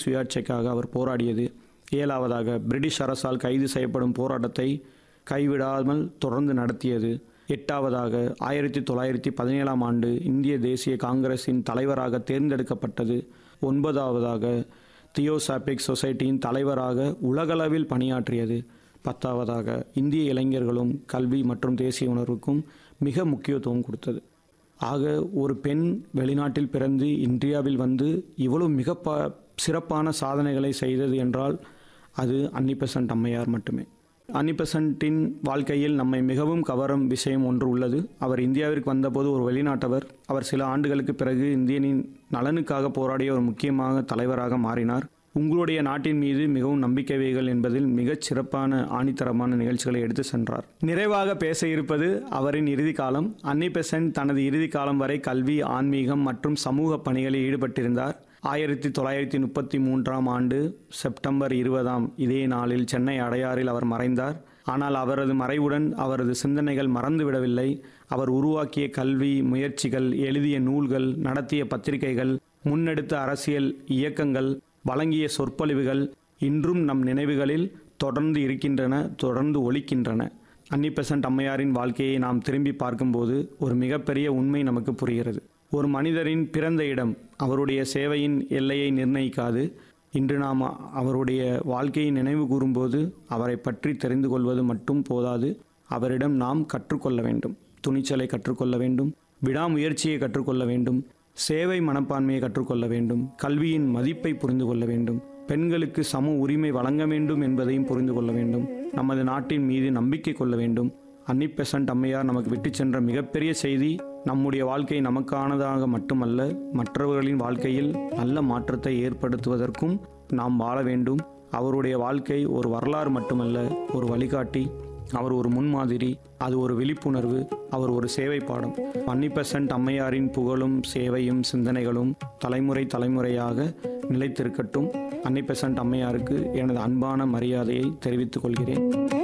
சுயாட்சிக்காக அவர் போராடியது ஏழாவதாக பிரிட்டிஷ் அரசால் கைது செய்யப்படும் போராட்டத்தை கைவிடாமல் தொடர்ந்து நடத்தியது எட்டாவதாக ஆயிரத்தி தொள்ளாயிரத்தி பதினேழாம் ஆண்டு இந்திய தேசிய காங்கிரஸின் தலைவராக தேர்ந்தெடுக்கப்பட்டது ஒன்பதாவதாக தியோசாபிக் சொசைட்டியின் தலைவராக உலகளவில் பணியாற்றியது பத்தாவதாக இந்திய இளைஞர்களும் கல்வி மற்றும் தேசிய உணர்வுக்கும் மிக முக்கியத்துவம் கொடுத்தது ஆக ஒரு பெண் வெளிநாட்டில் பிறந்து இந்தியாவில் வந்து இவ்வளவு மிக ப சிறப்பான சாதனைகளை செய்தது என்றால் அது அன்னி பெசன்ட் அம்மையார் மட்டுமே அன்னி பெசன்ட்டின் வாழ்க்கையில் நம்மை மிகவும் கவரும் விஷயம் ஒன்று உள்ளது அவர் இந்தியாவிற்கு வந்தபோது ஒரு வெளிநாட்டவர் அவர் சில ஆண்டுகளுக்கு பிறகு இந்தியனின் நலனுக்காக போராடிய ஒரு முக்கியமாக தலைவராக மாறினார் உங்களுடைய நாட்டின் மீது மிகவும் நம்பிக்கை வைகள் என்பதில் மிகச் சிறப்பான ஆணித்தரமான நிகழ்ச்சிகளை எடுத்து சென்றார் நிறைவாக பேச இருப்பது அவரின் இறுதி காலம் அன்னி பெசன்ட் தனது இறுதி காலம் வரை கல்வி ஆன்மீகம் மற்றும் சமூக பணிகளில் ஈடுபட்டிருந்தார் ஆயிரத்தி தொள்ளாயிரத்தி முப்பத்தி மூன்றாம் ஆண்டு செப்டம்பர் இருபதாம் இதே நாளில் சென்னை அடையாறில் அவர் மறைந்தார் ஆனால் அவரது மறைவுடன் அவரது சிந்தனைகள் மறந்துவிடவில்லை அவர் உருவாக்கிய கல்வி முயற்சிகள் எழுதிய நூல்கள் நடத்திய பத்திரிகைகள் முன்னெடுத்த அரசியல் இயக்கங்கள் வழங்கிய சொற்பொழிவுகள் இன்றும் நம் நினைவுகளில் தொடர்ந்து இருக்கின்றன தொடர்ந்து ஒலிக்கின்றன அன்னி பெசன்ட் அம்மையாரின் வாழ்க்கையை நாம் திரும்பி பார்க்கும்போது ஒரு மிகப்பெரிய உண்மை நமக்கு புரிகிறது ஒரு மனிதரின் பிறந்த இடம் அவருடைய சேவையின் எல்லையை நிர்ணயிக்காது இன்று நாம் அவருடைய வாழ்க்கையை நினைவு கூறும்போது அவரை பற்றி தெரிந்து கொள்வது மட்டும் போதாது அவரிடம் நாம் கற்றுக்கொள்ள வேண்டும் துணிச்சலை கற்றுக்கொள்ள வேண்டும் விடாமுயற்சியை கற்றுக்கொள்ள வேண்டும் சேவை மனப்பான்மையை கற்றுக்கொள்ள வேண்டும் கல்வியின் மதிப்பை புரிந்து கொள்ள வேண்டும் பெண்களுக்கு சம உரிமை வழங்க வேண்டும் என்பதையும் புரிந்து கொள்ள வேண்டும் நமது நாட்டின் மீது நம்பிக்கை கொள்ள வேண்டும் அன்னி பெசன்ட் அம்மையார் நமக்கு விட்டு சென்ற மிகப்பெரிய செய்தி நம்முடைய வாழ்க்கை நமக்கானதாக மட்டுமல்ல மற்றவர்களின் வாழ்க்கையில் நல்ல மாற்றத்தை ஏற்படுத்துவதற்கும் நாம் வாழ வேண்டும் அவருடைய வாழ்க்கை ஒரு வரலாறு மட்டுமல்ல ஒரு வழிகாட்டி அவர் ஒரு முன்மாதிரி அது ஒரு விழிப்புணர்வு அவர் ஒரு சேவை பாடம் அன்னி பெசன்ட் அம்மையாரின் புகழும் சேவையும் சிந்தனைகளும் தலைமுறை தலைமுறையாக நிலைத்திருக்கட்டும் அன்னி பெசன்ட் அம்மையாருக்கு எனது அன்பான மரியாதையை தெரிவித்துக் கொள்கிறேன்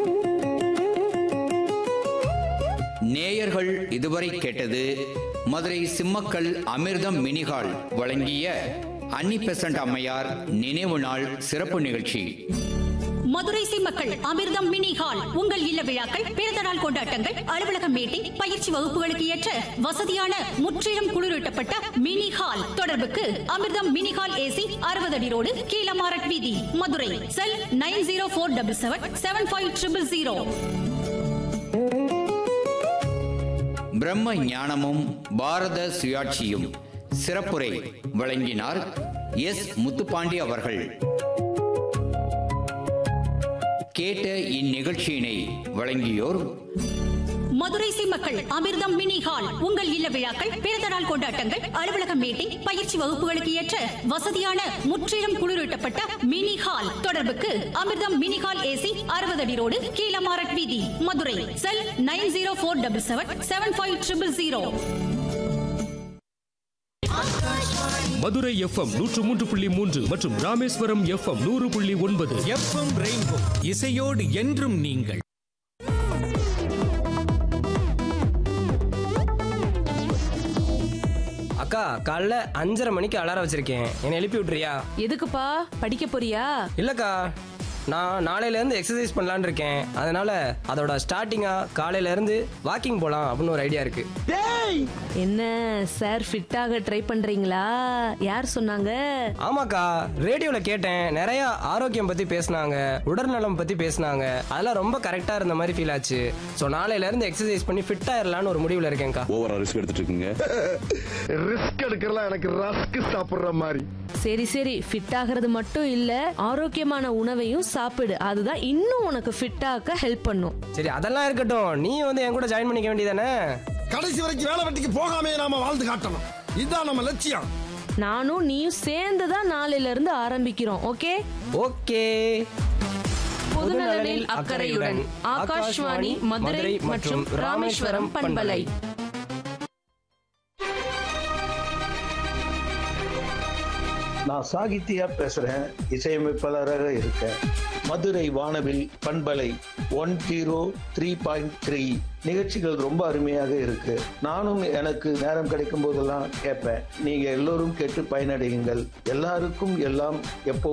நேயர்கள் இதுவரை கேட்டது மதுரை சிம்மக்கல் அமிர்தம் மினிகால் வழங்கிய அன்னி பெசன்ட் அம்மையார் நினைவு நாள் சிறப்பு நிகழ்ச்சி மதுரை சிம்மக்கள் அமிர்தம் மினி ஹால் உங்கள் இல்ல விழாக்கள் பிறந்த நாள் கொண்டாட்டங்கள் அலுவலக மீட்டிங் பயிற்சி வகுப்புகளுக்கு ஏற்ற வசதியான முற்றிலும் குளிரூட்டப்பட்ட மினி ஹால் தொடர்புக்கு அமிர்தம் மினி ஹால் ஏசி அறுபது அடி ரோடு கீழமாரட் வீதி Madurai cell nine zero four double seven seven five triple zero பிரம்ம ஞானமும் பாரத சுயாட்சியும் சிறப்புரை வழங்கினார் எஸ் முத்துப்பாண்டி அவர்கள் கேட்ட இந்நிகழ்ச்சியினை வழங்கியோர் மதுரை சிம்மக்கள் அமிர்தம் மினி ஹால் உங்கள் இல்ல விழாக்கள் பிறந்த நாள் கொண்டாட்டங்கள் அலுவலக மீட்டிங் பயிற்சி வகுப்புகளுக்கு ஏற்ற வசதியான முற்றிலும் குளிரூட்டப்பட்ட மினி ஹால் தொடர்புக்கு அமிர்தம் மினி ஹால் ஏசி அறுபது அடி ரோடு கீழமாரட் வீதி Madurai cell nine zero four double seven seven five triple zero Madurai FM நூற்று மூன்று புள்ளி மூன்று மற்றும் ராமேஸ்வரம் எஃப்எம் நூறு புள்ளி ஒன்பது எஃப்எம் ரெயின்போ இசையோடு என்றும் நீங்கள் அக்கா காலைல அஞ்சரை மணிக்கு அலாரம் வச்சிருக்கேன் என்னை எழுப்பி விட்டுறியா எதுக்குப்பா படிக்க போறியா இல்லக்கா நான் நாளையில இருந்து எக்ஸசைஸ் பண்ணலான்னு இருக்கேன் அதனால அதோட ஸ்டார்டிங்கா காலையில இருந்து வாக்கிங் போலாம் அப்படின்னு ஒரு ஐடியா இருக்கு என்ன சார் ஃபிட் ஆக ட்ரை பண்றீங்களா யார் சொன்னாங்க ஆமாக்கா ரேடியோல கேட்டேன் நிறைய ஆரோக்கியம் பத்தி பேசுனாங்க உடல்நலம் பத்தி பேசுனாங்க அதெல்லாம் ரொம்ப கரெக்டா இருந்த மாதிரி ஃபீல் ஆச்சு ஸோ நாளையில இருந்து எக்ஸசைஸ் பண்ணி ஃபிட் ஆயிரலான்னு ஒரு முடிவுல இருக்கேன்க்கா ஓவரா ரிஸ்க் எடுத்துட்டு இருக்கீங்க ரிஸ்க் எடுக்கிறலாம் எனக்கு ரஸ்க் சாப்பிடுற மாதிரி சரி சரி ஃபிட் ஆகிறது மட்டும் இல்ல ஆரோக்கியமான உணவையும் சாப்பிடு அதுதான் இன்னும் உனக்கு ஃபிட் ஆக்க ஹெல்ப் பண்ணும் சரி அதெல்லாம் இருக்கட்டும் நீ வந்து என் கூட ஜாயின் பண்ணிக்க வேண்டியதானே கடைசி வரைக்கும் வேலை வெட்டிக்கு போகாமே நாம வாழ்ந்து காட்டணும் இதுதான் நம்ம லட்சியம் நானும் நீயும் சேர்ந்து தான் நாளையில இருந்து ஆரம்பிக்கிறோம் ஓகே ஓகே பொதுநலனில் அக்கறையுடன் ஆகாஷ்வாணி மதுரை மற்றும் ராமேஸ்வரம் பண்பலை நான் சாகித்யா பேசுறேன் இசையமைப்பாளராக இருக்கேன் மதுரை வானவில் பண்பலை one zero three point three நிகழ்ச்சிகள் ரொம்ப அருமையாக இருக்கு நானும் எனக்கு நேரம் கிடைக்கும் போதெல்லாம் கேட்பேன் நீங்க எல்லோரும் கேட்டு பயனடையுங்கள் எல்லாருக்கும் எல்லாம் எப்போ